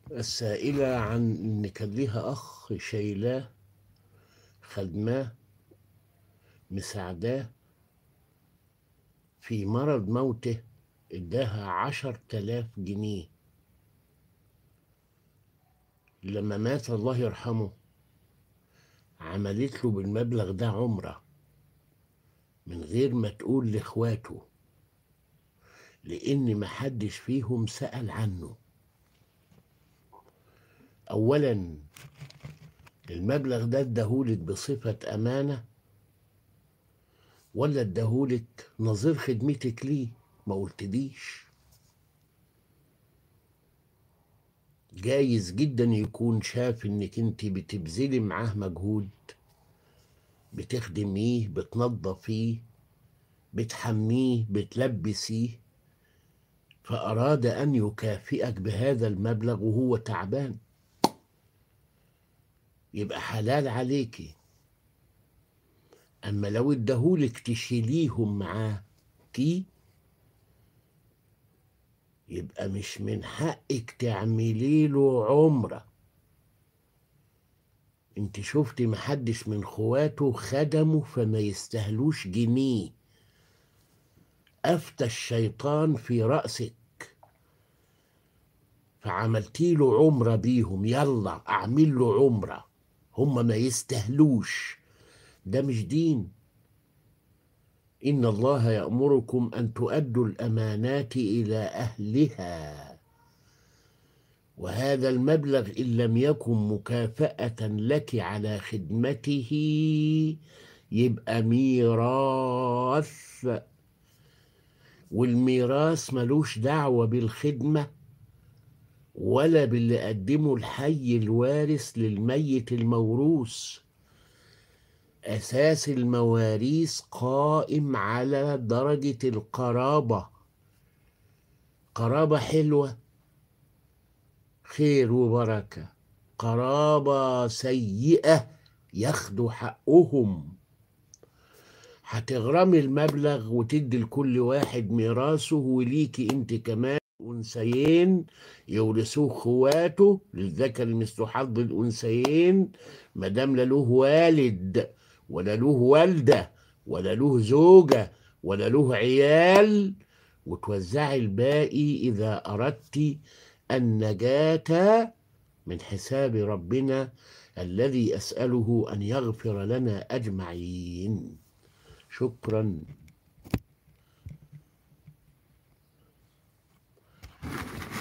السائلة عن إن كان ليها أخ شايلاه خدماه مساعداه في مرض موته اداها عشر تلاف جنيه لما مات الله يرحمه عملت له بالمبلغ ده عمرة من غير ما تقول لاخواته لان محدش فيهم سأل عنه اولا المبلغ ده اداهولك بصفة امانة ولا اداهولك نظير خدمتك ليه ما قلتليش جايز جدا يكون شاف انك انت بتبذلي معاه مجهود بتخدميه بتنظفيه بتحميه بتلبسيه فأراد أن يكافئك بهذا المبلغ وهو تعبان يبقى حلال عليكي أما لو ادهولك تشيليهم معاكي يبقى مش من حقك تعملي له عمرة انت شفتي محدش من خواته خدمه فما يستهلوش جنيه أفتى الشيطان في رأسك فعملتي له عمرة بيهم يلا أعمل له عمرة هم ما يستهلوش ده مش دين إن الله يأمركم أن تؤدوا الأمانات إلى أهلها وهذا المبلغ إن لم يكن مكافأة لك على خدمته يبقى ميراث والميراث ملوش دعوة بالخدمة ولا باللي قدمه الحي الوارث للميت الموروث أساس المواريث قائم على درجة القرابة قرابة حلوة خير وبركة قرابة سيئة ياخدوا حقهم هتغرمي المبلغ وتدي لكل واحد ميراثه وليكي انت كمان أنثيين يورثوه خواته للذكر مثل حظ الأنثيين مادام لا له والد ولا له والدة ولا له زوجة ولا له عيال وتوزعي الباقي إذا أردت النجاة من حساب ربنا الذي أسأله أن يغفر لنا أجمعين شكرا